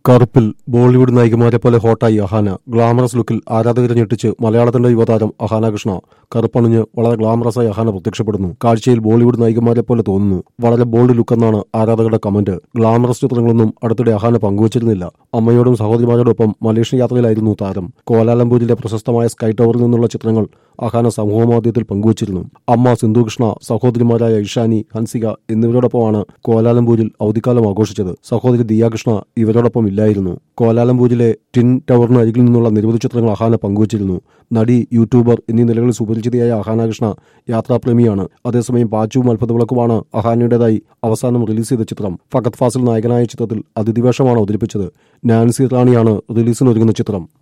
കറുപ്പിൽ ബോളിവുഡ് നായികമാരെ പോലെ ഹോട്ടായി അഹാന ഗ്ലാമറസ് ലുക്കിൽ ആരാധകരെ ഞെട്ടിച്ച് മലയാളത്തിന്റെ യുവതാരം അഹാന കൃഷ്ണ കറുപ്പണിഞ്ഞ് വളരെ ഗ്ലാമറസായി അഹാന പ്രത്യക്ഷപ്പെടുന്നു കാഴ്ചയിൽ ബോളിവുഡ് നായികമാരെ പോലെ തോന്നുന്നു വളരെ ബോൾഡ് ലുക്കെന്നാണ് ആരാധകരുടെ കമന്റ് ഗ്ലാമറസ് ചിത്രങ്ങളൊന്നും അടുത്തിടെ അഹാന പങ്കുവച്ചിരുന്നില്ല അമ്മയോടും സഹോദരിമാരോടൊപ്പം മലേഷ്യൻ യാത്രയിലായിരുന്നു താരം കോലാലംപൂരിലെ പ്രശസ്തമായ സ്കൈ ടവറിൽ നിന്നുള്ള ചിത്രങ്ങൾ അഹാന സമൂഹമാധ്യമത്തിൽ പങ്കുവച്ചിരുന്നു അമ്മ സിന്ധുകൃഷ്ണ സഹോദരിമാരായ ഇഷാനി ഹൻസിക എന്നിവരോടൊപ്പമാണ് കോലാലംപൂരിൽ അവധിക്കാലം ആഘോഷിച്ചത് സഹോദരി ദിയാകൃഷ്ണ ഇവരോടൊപ്പം ഇല്ലായിരുന്നു കോലാലംപൂരിലെ ടിൻ ടവറിന് അരികിൽ നിന്നുള്ള നിരവധി ചിത്രങ്ങൾ അഹാന പങ്കുവച്ചിരുന്നു നടി യൂട്യൂബർ എന്നീ നിലകളിൽ സുപരിചിതയായ അഹാനകൃഷ്ണ യാത്രാപ്രേമിയാണ് അതേസമയം പാച്ചുവും അത്ഭുതവിളക്കുമാണ് അഹാനയുടേതായി അവസാനം റിലീസ് ചെയ്ത ചിത്രം ഫഗത് ഫാസിൽ നായകനായ ചിത്രത്തിൽ അതിഥിവേഷമാണ് അവതരിപ്പിച്ചത് നാൻസി റാണിയാണ് റിലീസിനൊരുങ്ങുന്ന ചിത്രം